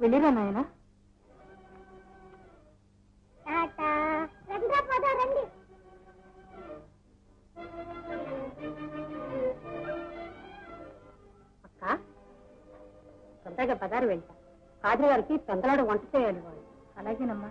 వెళ్ళిరా నాయన టాటా రండి పద రండి అక్క తొందరగా పదారు వెళ్తా కాజు గారికి తొందరలాడు వంట చేయాలి వాళ్ళు అలాగేనమ్మా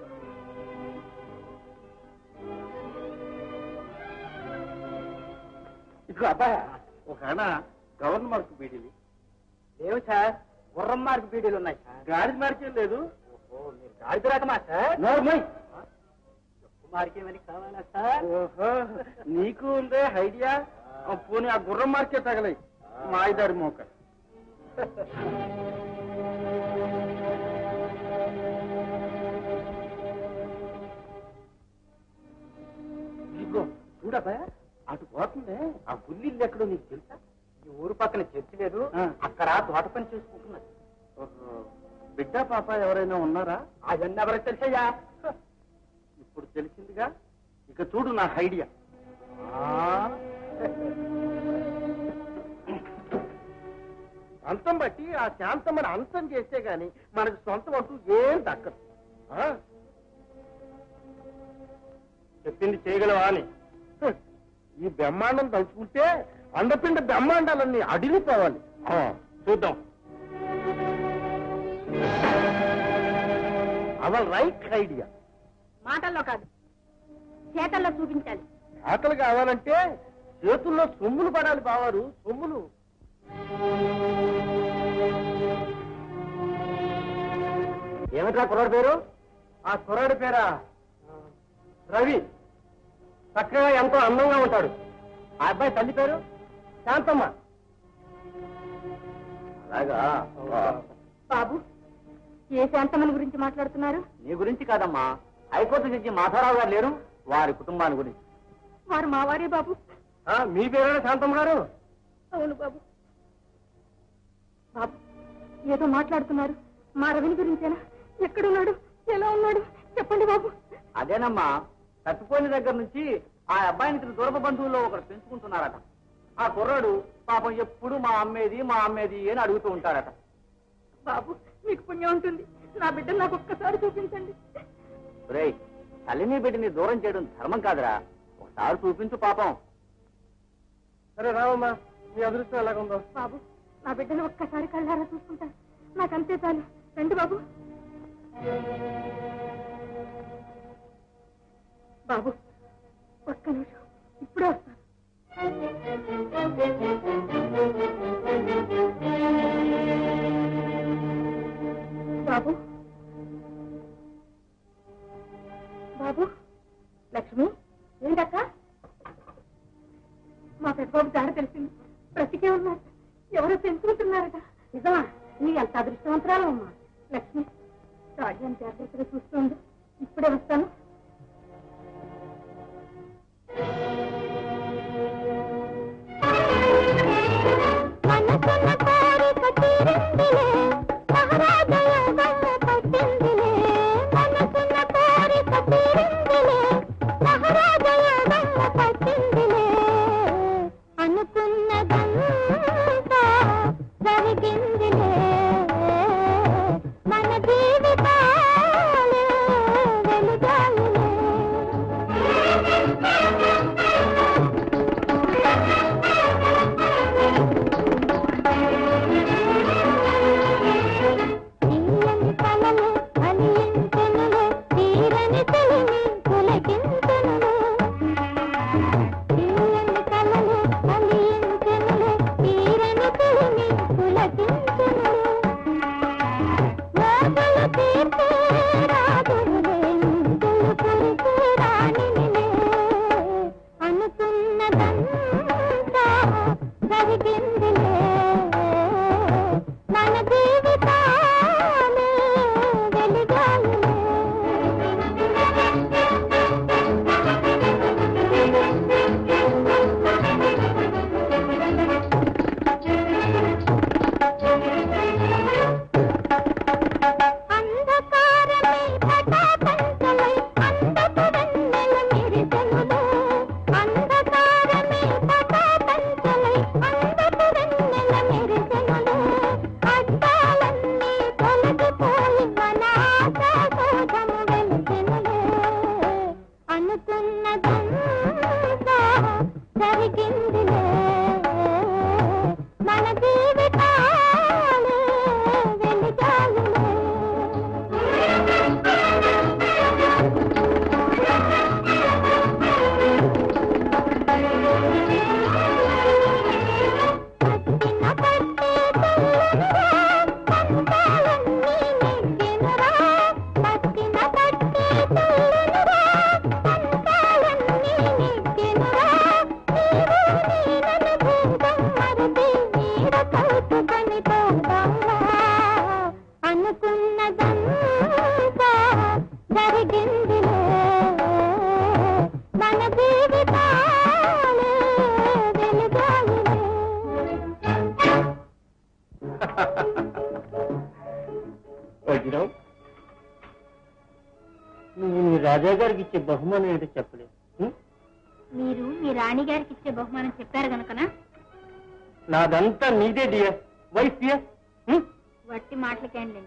ఇదిగో అబ్బాయి ఒక ఆడ గవర్నర్ మార్క్ బీడీలు లేవు సార్ గుర్రం మార్క్ బీడీలు ఉన్నాయి సార్ గాడి మార్కే లేదు ఓహో మీరు గాడిద రకమా సార్ చెప్పు మార్కేమని కావాలా సార్ ఓహో నీకు ఉందే ఐడియా పోనీ ఆ గుర్రం మార్కే తగలయి మాయదారి మోక ఇదిగో చూడబ్బా అటు పోతుందే ఆ గుల్లిల్లు ఎక్కడో నీకు తెలుసా ఈ ఊరు పక్కన చర్చి లేదు అక్కడ తోట పని చేసుకుంటున్నది బిడ్డ పాప ఎవరైనా ఉన్నారా అవన్నీ ఎవరికి తెలిసయ్యా ఇప్పుడు తెలిసిందిగా ఇక చూడు నా ఐడియా అంతం బట్టి ఆ శాంతమ్మని అంతం చేస్తే గాని మనకు సొంతం అంటూ ఏం దక్కదు ఆ? చెప్పింది చేయగలవా అని హ, ఈ బ్రహ్మాండం తలుచుకుంటే అండపిండ బ్రహ్మాండాలన్నీ అడిగిపోవాలి ఆ, చూద్దాం అవల్ రైట్ ఐడియా మాటల్లో కాదు చేతల్లో చూపించాలి ఆకలి కావాలంటే చేతుల్లో సొమ్ములు పడాలి బావారు సొమ్ములు ఏమిట్రా కుర్రాడు పేరు ఆ కుర్రాడి పేరా రవి చక్కగా ఎంతో అందంగా ఉంటాడు ఆ అబ్బాయి తల్లి పేరు శాంతమ్మ అలాగా బాబు ఏ శాంతమని గురించి మాట్లాడుతున్నారు నీ గురించి కాదమ్మా హైకోర్టు జడ్జి మాధవరావు గారు లేరు వారి కుటుంబాన్ని గురించి వారు మా వారే బాబు మీ పేరేనా శాంతమ్మ గారు అవును బాబు బాబు ఏదో మాట్లాడుతున్నారు మా రవిని గురించేనా ఎక్కడున్నాడు ఎలా ఉన్నాడు చెప్పండి బాబు అదేనమ్మా తప్పిపోయిన దగ్గర నుంచి ఆ అబ్బాయిని ఇతను దూరపు బంధువుల్లో ఒకరు పెంచుకుంటున్నారట ఆ కుర్రాడు పాపం ఎప్పుడు మా అమ్మేది మా అమ్మేది అని అడుగుతూ ఉంటారట బాబు మీకు పుణ్యం ఉంటుంది నా బిడ్డ నాకు ఒక్కసారి చూపించండి రేయ్ తల్లిని బిడ్డని దూరం చేయడం ధర్మం కాదురా ఒకసారి చూపించు పాపం సరే రావమ్మా మీ అదృష్టం ఎలాగుందో బాబు నా బిడ్డను ఒక్కసారి కళ్ళారా చూసుకుంటా నాకంతే చాలు రండి బాబు బాబు ఒక్క నిమిషం ఇప్పుడే వస్తాను బాబు బాబు లక్ష్మి ఏంటక్క మా పెద్దబాబు దారి తెలిసింది బ్రతికే ఉన్నారు ఎవరో పెంచుకుంటున్నారట నిజమా నీ ఎంత అదృష్టవంతరాలు అమ్మా లక్ష్మి రాజ్యాన్ని జాగ్రత్తగా చూస్తుంది ఇప్పుడే వస్తాను మనసున్న కోరిక తీరిందిలే మహారాజ యోగము పట్టిందిలే మనసున్న కోరిక తీరిందిలే మహారాజ యోగము పట్టిందిలే అనుకున్నదంతా జరిగిందిలే మన జీవితాలు తీయని కలలు ఫలించెనులే, తీరని తెలివి పులకించెనులే. తీయని కలలు ఫలించెనులే, తీరని తెలివి పులకించెనులే. మోగలు తీర్చే రాజులే, ముద్దులు కురిసే రాణినిలే. ఇచ్చే బహుమానం ఏంటో చెప్పలేదు ఉం? మీరు మీ రాణిగారికి ఇచ్చే బహుమానం చెప్పారు గనుకనా నాదంతా నీదే డియర్ వైఫ్ డియర్ వట్టి మాటలకేండి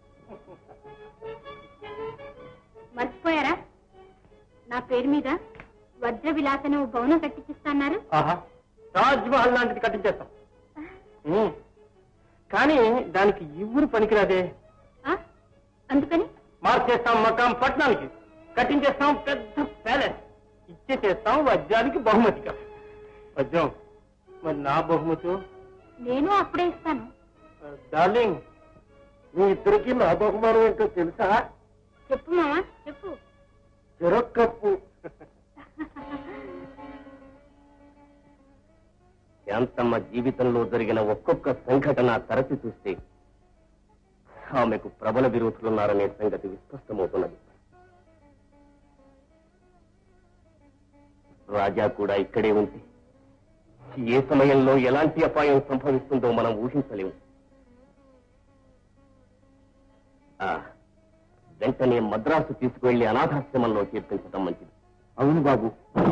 మర్చిపోయారా నా పేరు మీద వజ్ర విలాసను భవనం కట్టించిస్తాన్నారు ఆహా తాజ్ మహల్ లాంటిది కట్టించేస్తాం ఉం. కానీ దానికి ఇవ్వురు పనికిరాదే ఆ? అందుకని మార్చేస్తాం మకాం పట్నానికి కట్టించేస్తాం పెద్ద ప్యాలెస్ ఇచ్చేసేస్తాం వజ్రానికి బహుమతిగా వజ్రం మరి నా బహుమతి నేను అప్పుడే ఇస్తాను డార్లింగ్ మీ ఇద్దరికి నా బహుమానం ఏంటో తెలుసా చెప్పు మావా చెప్పు చెరొక్కప్పు శాంతమ్మ జీవితంలో జరిగిన ఒక్కొక్క సంఘటన తరచి చూస్తే ఆమెకు ప్రబల విరోధులున్నారనే సంగతి విస్పష్టమవుతున్నది రాజా కూడా ఇక్కడే ఉంటే ఏ సమయంలో ఎలాంటి అపాయం సంభవిస్తుందో మనం ఊహించలేము ఆ, వెంటనే మద్రాసు తీసుకువెళ్లి అనాథాశ్రమంలో చేర్పించడం మంచిది అవును బాబు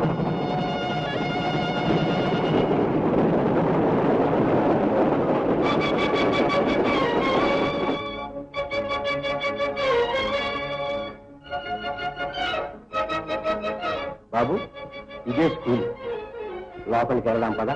బాబు ఇదే స్కూల్ లోపలికి వెళ్దాం పదా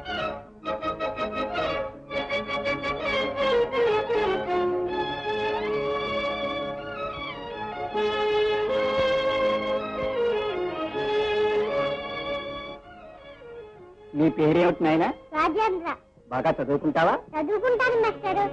నీ పేరేమిటి నాయనా రాజేంద్ర బాగా చదువుకుంటావా చదువుకుంటాను మాస్టారు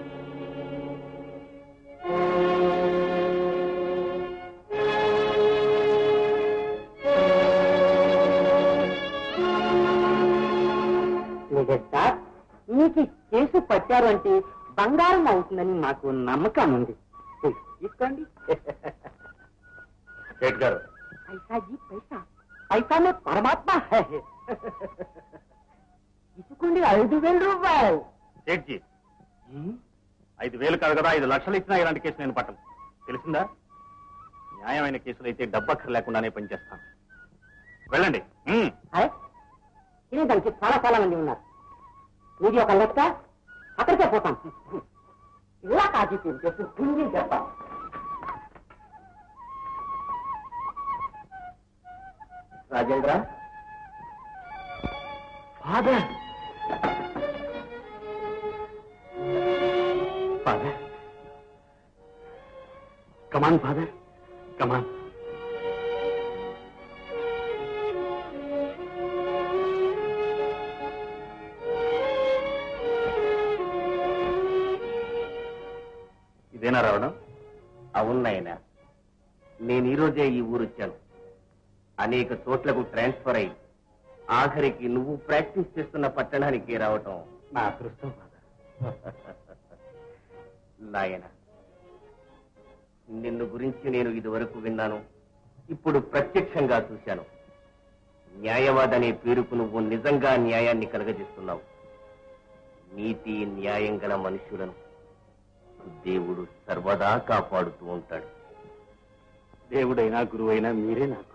సార్ మీకు ఈ కేసు పట్టారు అంటే బంగారం అవుతుందని మాకు నమ్మకం ఉంది తీసుకోండి సేట్ గారు పైసా జీ పైసా పైసా మే పరమాత్మ హై తీసుకోండి ఐదు వేల రూపాయలు సేట్జీ ఐదు వేలు కాదు కదా ఐదు లక్షలు ఇచ్చినా ఇలాంటి కేసు నేను పట్టను తెలిసిందా న్యాయమైన కేసులు అయితే డబ్బక్కర్ లేకుండానే పనిచేస్తాను వెళ్ళండి ఉమ్. హాయ్ తినేదానికి చాలా చాలా మంది ఉన్నారు మీది ఒక లెక్క అక్కడికే పోతాం ఇలా కాజీ చెప్పి హిందీ చెప్పాలి Rajendra father father come on father come on ఇదేనా రావడం అవునాయనా నేను ఈరోజే ఈ ఊరు వచ్చాను అనేక చోట్లకు ట్రాన్స్ఫర్ అయి ఆఖరికి నువ్వు ప్రాక్టీస్ చేస్తున్న పట్టణానికి రావటం నా అదృష్టం నాయన నిన్ను గురించి నేను ఇదివరకు విన్నాను ఇప్పుడు ప్రత్యక్షంగా చూశాను న్యాయవాదనే పేరుకు నువ్వు నిజంగా న్యాయాన్ని కలగజేస్తున్నావు నీతి న్యాయం గల మనుషులను దేవుడు సర్వదా కాపాడుతూ ఉంటాడు దేవుడైనా గురువైనా మీరే నాకు